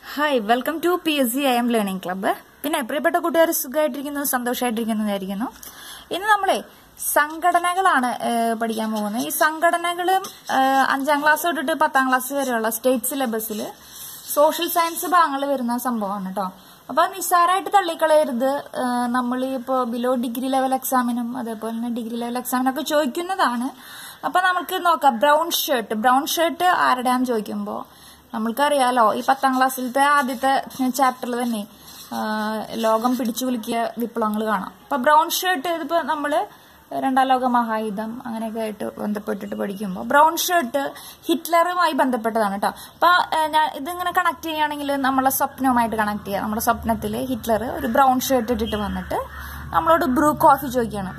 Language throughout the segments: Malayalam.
hi welcome to P S C I M learning club പിന്നെ പ്രിയപ്പെട്ട കൂട്ടുകാർ സുഖമായിട്ടിരിക്കുന്നു സന്തോഷമായിട്ടിരിക്കുന്നു വിചാരിക്കുന്നു ഇന്ന് നമ്മളെ സംഘടനകളാണ് ഏഹ്, പഠിക്കാൻ പോകുന്നത് ഈ സംഘടനകളും ഏഹ്, അഞ്ചാം ക്ലാസ് തൊട്ടിട്ട് പത്താം ക്ലാസ് വരെയുള്ള സ്റ്റേറ്റ് സിലബസിൽ സോഷ്യൽ സയൻസ് ഭാഗങ്ങൾ വരുന്ന സംഭവമാണ് കേട്ടോ അപ്പൊ നിസ്സാരമായിട്ട് തള്ളിക്കളയരുത് നമ്മൾ ഇപ്പോൾ ബിലോ ഡിഗ്രി ലെവൽ എക്സാമിനും അതേപോലെ തന്നെ ഡിഗ്രി ലെവൽ എക്സാമിനൊക്കെ ചോദിക്കുന്നതാണ് അപ്പൊ നമുക്ക് നോക്കാം ബ്രൗൺ ഷർട്ട് ബ്രൗൺ ഷർട്ട് ആരുടെയാന്ന് ചോദിക്കുമ്പോൾ നമ്മൾക്കറിയാലോ ഈ പത്താം ക്ലാസ്സിലത്തെ ആദ്യത്തെ ചാപ്റ്ററിൽ തന്നെ ആ, ലോകം പിടിച്ചു കുലുക്കിയ വിപ്ലവങ്ങൾ കാണാം അപ്പൊ ബ്രൗൺ ഷർട്ട് ഇതിപ്പോ നമ്മള് രണ്ടാം ലോക മഹായുധം അങ്ങനെയൊക്കെ ആയിട്ട് ബന്ധപ്പെട്ടിട്ട് പഠിക്കുമ്പോൾ ബ്രൗൺ ഷർട്ട് ഹിറ്റ്ലറുമായി ബന്ധപ്പെട്ടതാണ് കേട്ടോ അപ്പൊ ഏ, ഞാൻ ഇതിങ്ങനെ കണക്ട് ചെയ്യുകയാണെങ്കിൽ നമ്മളെ സ്വപ്നവുമായിട്ട് കണക്ട് ചെയ്യാം നമ്മുടെ സ്വപ്നത്തിൽ ഹിറ്റ്ലർ ഒരു ബ്രൗൺ ഷർട്ട് ഇട്ടിട്ട് വന്നിട്ട് നമ്മളോട് ബ്രൂ കോഫി ചോദിക്കണം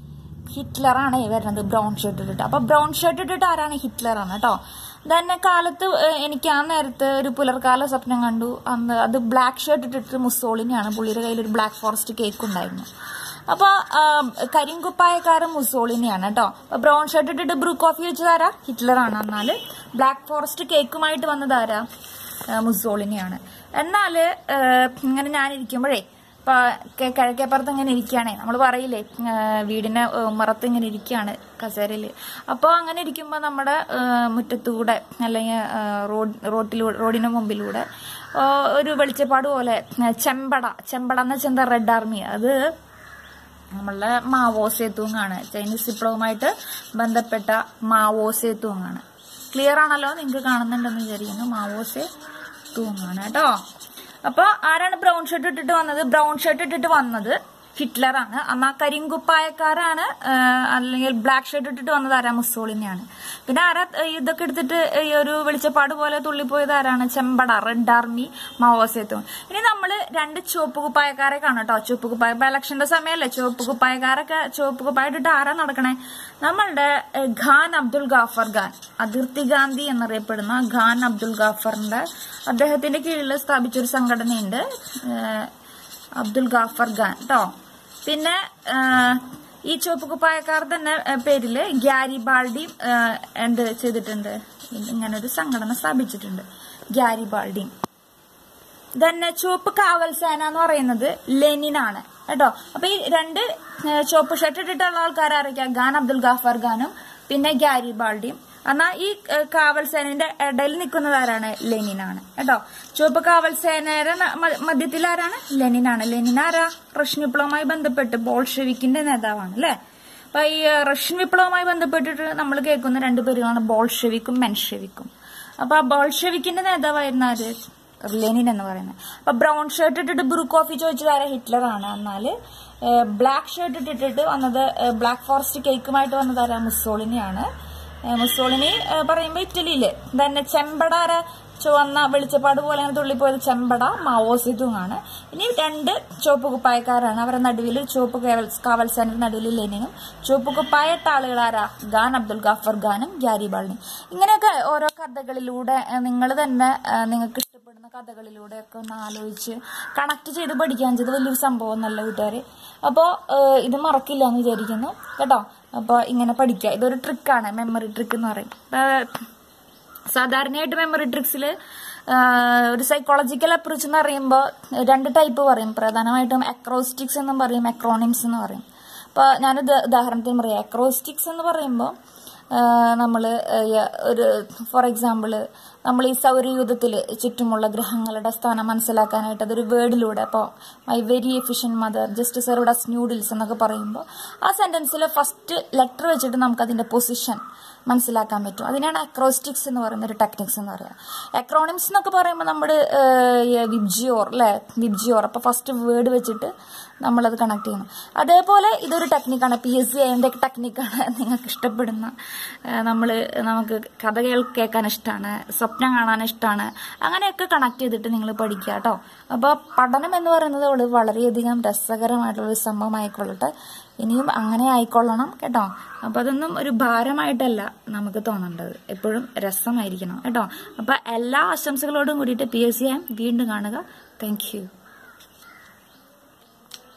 ഹിറ്റ്ലറാണ് വരുന്നത് ബ്രൗൺ ഷർട്ട് ഇട്ടിട്ട് അപ്പൊ ബ്രൗൺ ഷർട്ട് ഇട്ടിട്ട് ആരാണ് ഹിറ്റ്ലറാണ് കേട്ടോ തന്നെ കാലത്ത് ഏഹ്, എനിക്ക് ആ നേരത്ത് ഒരു പുലർക്കാല സ്വപ്നം കണ്ടു അന്ന് അത് ബ്ലാക്ക് ഷർട്ട് ഇട്ടിട്ട് മുസോളിനിയാണ് പുള്ളിയുടെ കയ്യിൽ ഒരു ബ്ലാക്ക് ഫോറസ്റ്റ് കേക്ക് ഉണ്ടായിരുന്നു അപ്പൊ ആ, കരിങ്കുപ്പായക്കാരൻ മുസോളിനിയാണ് കേട്ടോ അപ്പൊ ബ്രൗൺ ഷർട്ട് ഇട്ടിട്ട് ബ്രൂ കോഫി വെച്ചതാരാ ഹിറ്റ്ലറാണ് എന്നാല് ബ്ലാക്ക് ഫോറസ്റ്റ് കേക്കുമായിട്ട് വന്നതാരാ ആ, മുസോളിനിയാണ് എന്നാല് ഏഹ്, ഇങ്ങനെ ഞാൻ ഇരിക്കുമ്പോഴേ ഇപ്പൊ കെ- കിഴക്കേപ്പുറത്ത് ഇങ്ങനെ ഇരിക്കുകയാണേ നമ്മൾ പറയില്ലേ ആ, വീടിന്റെ ഉമ്മറത്ത് ഇങ്ങനെ ഇരിക്കുകയാണ് കസേരയില് അപ്പോൾ അങ്ങനെ ഇരിക്കുമ്പോൾ നമ്മുടെ ആ, മുറ്റത്തൂടെ അല്ലെങ്കിൽ ആ, റോഡ് റോട്ടിലൂടെ റോഡിന് മുമ്പിലൂടെ ആ, ഒരു വെളിച്ചപ്പാട് പോലെ ആ, ചെമ്പട ചെമ്പട എന്ന് വെച്ചാൽ എന്താ റെഡ് ആർമി അത് നമ്മളുടെ മാവോ സേത്തുങ്ങാണ് ചൈനീസ് വിപ്ലവവുമായിട്ട് ബന്ധപ്പെട്ട മാവോ സേത്തുങ്ങാണ് ക്ലിയർ ആണല്ലോ നിങ്ങൾക്ക് കാണുന്നുണ്ടെന്ന് വിചാരിക്കുന്നു മാവോ സേ തൂങ്ങാണ് കേട്ടോ അപ്പൊ ആരാണ് ബ്രൗൺ ഷർട്ട് ഇട്ടിട്ട് വന്നത് ബ്രൗൺ ഷർട്ട് ഇട്ടിട്ട് വന്നത് ഹിറ്റ്ലറാണ് അന്നാ കരിങ്കുപ്പായക്കാരാണ് ആ, അല്ലെങ്കിൽ ബ്ലാക്ക് ഷർട്ട് ഇട്ടിട്ട് വന്നത് ആരാ മുസോളിനിയാണ് പിന്നെ ആരാ ഏ, ഇതൊക്കെ എടുത്തിട്ട് ഈ ഒരു വെളിച്ചപ്പാട് പോലെ തുള്ളിപ്പോയത് ആരാണ് ചെമ്പട റെഡ് ആർമി മാവോസേത്തും ഇനി നമ്മൾ രണ്ട് ചുവപ്പ് കുപ്പായക്കാരെ കാണാം കേട്ടോ ചുവപ്പ് കുപ്പായ ഇപ്പൊ ഇലക്ഷന്റെ സമയമല്ലേ ചുവപ്പ് കുപ്പായക്കാരൊക്കെ ചുവപ്പ് കുപ്പായ ഇട്ടിട്ട് ആരാ നടക്കണേ നമ്മളുടെ ഏ, ഖാൻ അബ്ദുൽ ഗാഫർ ഖാൻ അതിർത്തി ഗാന്ധി എന്നറിയപ്പെടുന്ന ഖാൻ അബ്ദുൽ ഗാഫറിന്റെ അദ്ദേഹത്തിന്റെ കീഴിൽ സ്ഥാപിച്ചൊരു സംഘടനയുണ്ട് ഏ, അബ്ദുൽ ഗാഫർ ഖാൻ കേട്ടോ പിന്നെ ആ, ഈ ചുവപ്പ് കുപ്പായക്കാർ തന്നെ ആ, പേരില് ഗ്യാരിബാൾഡി ആ, എന്ത് ചെയ്തിട്ടുണ്ട് ഇങ്ങനൊരു സംഘടന സ്ഥാപിച്ചിട്ടുണ്ട് ഗ്യാരിബാൾഡി തന്നെ ചുവപ്പ് കാവൽ സേന എന്ന് പറയുന്നത് ലെനിനാണ് കേട്ടോ അപ്പൊ ഈ രണ്ട് ഏ, ചുവപ്പ് ഷർട്ട് ഇട്ടിട്ടുള്ള ആൾക്കാർ ആരൊക്കെയാ ഖാൻ അബ്ദുൽ ഗാഫർ ഖാനും പിന്നെ ഗ്യാരിബാൾഡിയും എന്നാ ഈ ഏ, കാവൽ സേനയുടെ ഇടയിൽ നിൽക്കുന്നത് ആരാണ് ലെനിനാണ് കേട്ടോ ചുവപ്പ് കാവൽ സേനയുടെ ന- മ- മധ്യത്തിൽ ആരാണ് ലെനിനാണ് ലെനിൻ ആരാ റഷ്യൻ വിപ്ലവവുമായി ബന്ധപ്പെട്ട് ബോൾഷെവിക്കിന്റെ നേതാവാണ് അല്ലെ അപ്പൊ ഈ ഏ, റഷ്യൻ വിപ്ലവവുമായി ബന്ധപ്പെട്ടിട്ട് നമ്മൾ കേൾക്കുന്ന രണ്ട് പേരുകളാണ് ബോൾഷെവിക്കും മെൻഷെവിക്കും അപ്പൊ ആ ബോൾഷെവിക്കിന്റെ നേതാവായിരുന്ന ആര് ലെനിൻ എന്ന് പറയുന്നത് അപ്പൊ ബ്രൗൺ ഷർട്ട് ഇട്ടിട്ട് ബ്രൂ കോഫി ചോദിച്ചത് ആരാ ഹിറ്റ്ലർ ആണ് എന്നാല് ബ്ലാക്ക് ഷർട്ട് ഇട്ടിട്ട് വന്നത് ബ്ലാക്ക് ഫോറസ്റ്റ് കേക്കുമായിട്ട് വന്നത് ആരാ മുസോളിനിയാണ് ഏ, മുസോളിനി ഏ, പറയുമ്പോ ഇറ്റലിയില് തന്നെ ചെമ്പട ആരാ ചുവന്ന വെളിച്ചപ്പാട് പോലെ അങ്ങനെ തുള്ളിപ്പോയത് ചെമ്പട മാവോസിതുമാണ് ഇനി രണ്ട് ചുവപ്പ് കുപ്പായക്കാരാണ് അവരുടെ നടുവിൽ ചുവപ്പ് കാവൽ കാവൽ സേനയുടെ നടുവിൽ ലെനിനും ചുവപ്പ് കുപ്പായിട്ട ആളുകൾ ആരാ ഖാൻ അബ്ദുൽ ഗാഫർ ഖാനും ഗ്യാരിബാളിനും ഇങ്ങനെയൊക്കെ ഓരോ കഥകളിലൂടെ നിങ്ങൾ തന്നെ ആ, നിങ്ങൾക്ക് ഇഷ്ടപ്പെടുന്ന കഥകളിലൂടെ ഒക്കെ ഒന്ന് ആലോചിച്ച് കണക്ട് ചെയ്ത് പഠിക്കാൻ ചെയ്ത് വലിയൊരു സംഭവം നല്ല കൂട്ടുകാര് അപ്പോൾ ഇത് മറക്കില്ല എന്ന് വിചാരിക്കുന്നു കേട്ടോ അപ്പോൾ ഇങ്ങനെ പഠിക്കുക ഇതൊരു ട്രിക്കാണ് മെമ്മറി ട്രിക്ക് എന്ന് പറയും ഇപ്പൊ സാധാരണയായിട്ട് മെമ്മറി ട്രിക്സിൽ ഒരു സൈക്കോളജിക്കൽ അപ്രോച്ച് എന്ന് പറയുമ്പോൾ രണ്ട് ടൈപ്പ് പറയും പ്രധാനമായിട്ടും അക്രോസ്റ്റിക്സ് എന്നും പറയും അക്രോണിംസ് എന്ന് പറയും അപ്പോൾ ഞാനൊരു ഉദാഹരണത്തിന് പറയാം അക്രോസ്റ്റിക്സ് എന്ന് പറയുമ്പോൾ നമ്മൾ ഒരു ഫോർ എക്സാമ്പിൾ നമ്മൾ ഈ സൗരയൂഥത്തിൽ ചുറ്റുമുള്ള ഗ്രഹങ്ങളുടെ സ്ഥാനം മനസ്സിലാക്കാനായിട്ട് അതൊരു വേർഡിലൂടെ അപ്പോൾ my very efficient mother just served us noodles എന്നൊക്കെ പറയുമ്പോൾ ആ സെന്റൻസിൽ ഫസ്റ്റ് ലെറ്റർ വെച്ചിട്ട് നമുക്ക് അതിന്റെ പൊസിഷൻ മനസ്സിലാക്കാൻ പറ്റും അതിനാണ് അക്രോസ്റ്റിക്സ് എന്ന് പറയുന്ന ഒരു ടെക്നിക്സ് എന്ന് പറയുക അക്രോണിംസ് എന്നൊക്കെ പറയുമ്പോൾ നമ്മൾ വിബ്ജിയോർ അല്ലേ വിബ്ജിയോർ അപ്പോൾ ഫസ്റ്റ് വേർഡ് വെച്ചിട്ട് നമ്മളത് കണക്ട് ചെയ്യണം അതേപോലെ ഇതൊരു ടെക്നിക്കാണ് പി എസ് സി അതിൻ്റെ ടെക്നിക്കാണ് നിങ്ങൾക്ക് ഇഷ്ടപ്പെടുന്ന നമ്മൾ നമുക്ക് കഥകൾ കേൾക്കാൻ ഇഷ്ടമാണ് സ്വപ്നം കാണാൻ ഇഷ്ടമാണ് അങ്ങനെയൊക്കെ കണക്ട് ചെയ്തിട്ട് നിങ്ങൾ പഠിക്കുക കേട്ടോ അപ്പോൾ പഠനം എന്ന് പറയുന്നത് ഒരു വളരെയധികം രസകരമായിട്ടുള്ള ഒരു സംഭവമായിക്കൊള്ളട്ടെ ഇനിയും അങ്ങനെ ആയിക്കൊള്ളണം കേട്ടോ അപ്പോൾ അതൊന്നും ഒരു ഭാരമായിട്ടല്ല നമുക്ക് തോന്നേണ്ടത് എപ്പോഴും രസമായിരിക്കണം കേട്ടോ അപ്പോൾ എല്ലാ ആശംസകളോടും കൂടിയിട്ട് പി എസ് സി വീണ്ടും കാണുക താങ്ക് യു